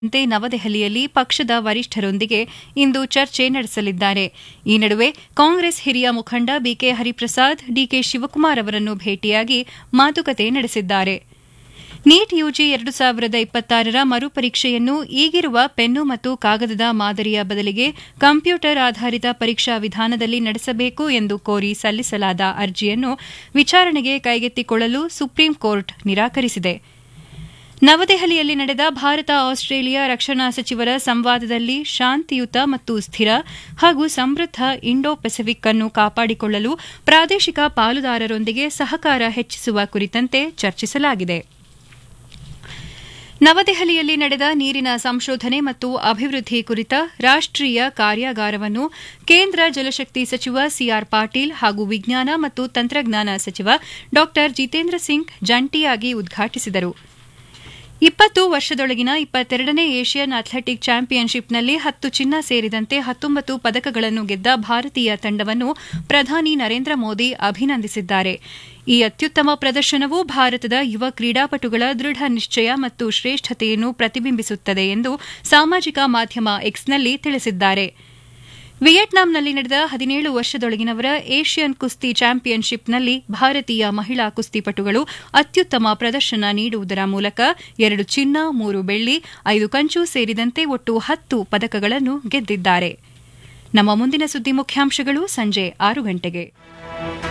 ಂತೆ ನವದೆಹಲಿಯಲ್ಲಿ ಪಕ್ಷದ ವರಿಷ್ಠರೊಂದಿಗೆ ಇಂದು ಚರ್ಚೆ ನಡೆಸಲಿದ್ದಾರೆ ಈ ನಡುವೆ ಕಾಂಗ್ರೆಸ್ ಹಿರಿಯ ಮುಖಂಡ ಬಿಕೆ ಹರಿಪ್ರಸಾದ್ ಡಿಕೆ ಶಿವಕುಮಾರ್ ಅವರನ್ನು ಭೇಟಿಯಾಗಿ ಮಾತುಕತೆ ನಡೆಸಿದ್ದಾರೆ ನೀಟ್ ಯುಜಿ ಎರಡು ಸಾವಿರದ ಇಪ್ಪತ್ತಾರರ ಮರುಪರೀಕ್ಷೆಯನ್ನು ಈಗಿರುವ ಪೆನ್ನು ಮತ್ತು ಕಾಗದದ ಮಾದರಿಯ ಬದಲಿಗೆ ಕಂಪ್ಯೂಟರ್ ಆಧಾರಿತ ಪರೀಕ್ಷಾ ವಿಧಾನದಲ್ಲಿ ನಡೆಸಬೇಕು ಎಂದು ಕೋರಿ ಸಲ್ಲಿಸಲಾದ ಅರ್ಜಿಯನ್ನು ವಿಚಾರಣೆಗೆ ಕೈಗೆತ್ತಿಕೊಳ್ಳಲು ಸುಪ್ರೀಂ ಕೋರ್ಟ್ ನಿರಾಕರಿಸಿದೆ ನವದೆಹಲಿಯಲ್ಲಿ ನಡೆದ ಭಾರತ ಆಸ್ಟ್ರೇಲಿಯಾ ರಕ್ಷಣಾ ಸಚಿವರ ಸಂವಾದದಲ್ಲಿ ಶಾಂತಿಯುತ ಮತ್ತು ಸ್ಥಿರ ಹಾಗೂ ಸಮೃದ್ಧ ಇಂಡೋ ಪೆಸಿಫಿಕ್ ಅನ್ನು ಕಾಪಾಡಿಕೊಳ್ಳಲು ಪ್ರಾದೇಶಿಕ ಪಾಲುದಾರರೊಂದಿಗೆ ಸಹಕಾರ ಹೆಚ್ಚಿಸುವ ಕುರಿತಂತೆ ಚರ್ಚಿಸಲಾಗಿದೆ ನವದೆಹಲಿಯಲ್ಲಿ ನಡೆದ ನೀರಿನ ಸಂಶೋಧನೆ ಮತ್ತು ಅಭಿವೃದ್ಧಿ ಕುರಿತ ರಾಷ್ಟೀಯ ಕಾರ್ಯಾಗಾರವನ್ನು ಕೇಂದ್ರ ಜಲಶಕ್ತಿ ಸಚಿವ ಸಿಆರ್ ಪಾಟೀಲ್ ಹಾಗೂ ವಿಜ್ಞಾನ ಮತ್ತು ತಂತ್ರಜ್ಞಾನ ಸಚಿವ ಡಾ ಜಿತೇಂದ್ರ ಸಿಂಗ್ ಜಂಟಿಯಾಗಿ ಉದ್ಘಾಟಿಸಿದರು ಇಪ್ಪತ್ತು ವರ್ಷದೊಳಗಿನ ಇಪ್ಪತ್ತೆರಡನೇ ಏಷ್ಯನ್ ಅಥ್ಲೆಟಿಕ್ ಚಾಂಪಿಯನ್ಶಿಪ್ನಲ್ಲಿ ಹತ್ತು ಚಿನ್ನ ಸೇರಿದಂತೆ ಹತ್ತೊಂಬತ್ತು ಪದಕಗಳನ್ನು ಗೆದ್ದ ಭಾರತೀಯ ತಂಡವನ್ನು ಪ್ರಧಾನಿ ನರೇಂದ್ರ ಮೋದಿ ಅಭಿನಂದಿಸಿದ್ದಾರೆ ಈ ಅತ್ಯುತ್ತಮ ಪ್ರದರ್ಶನವು ಭಾರತದ ಯುವ ಕ್ರೀಡಾಪಟುಗಳ ದೃಢ ನಿಶ್ಚಯ ಮತ್ತು ಶ್ರೇಷ್ಠತೆಯನ್ನು ಪ್ರತಿಬಿಂಬಿಸುತ್ತದೆ ಎಂದು ಸಾಮಾಜಿಕ ಮಾಧ್ಯಮ ಎಕ್ಸ್ನಲ್ಲಿ ತಿಳಿಸಿದ್ದಾರೆ ವಿಯೆಟ್ನಾಂನಲ್ಲಿ ನಡೆದ ಹದಿನೇಳು ವರ್ಷದೊಳಗಿನವರ ಏಷ್ಯನ್ ಕುಸ್ತಿ ಚಾಂಪಿಯನ್ಶಿಪ್ನಲ್ಲಿ ಭಾರತೀಯ ಮಹಿಳಾ ಕುಸ್ತಿಪಟುಗಳು ಅತ್ಯುತ್ತಮ ಪ್ರದರ್ಶನ ನೀಡುವುದರ ಮೂಲಕ ಎರಡು ಚಿನ್ನ ಮೂರು ಬೆಳ್ಳಿ ಐದು ಕಂಚು ಸೇರಿದಂತೆ ಒಟ್ಟು ಹತ್ತು ಪದಕಗಳನ್ನು ಗೆದ್ದಿದ್ದಾರೆ ನಮ್ಮ ಮುಂದಿನ ಸುದ್ದಿ ಮುಖ್ಯಾಂಶಗಳು ಸಂಜೆ ಆರು ಗಂಟೆಗೆ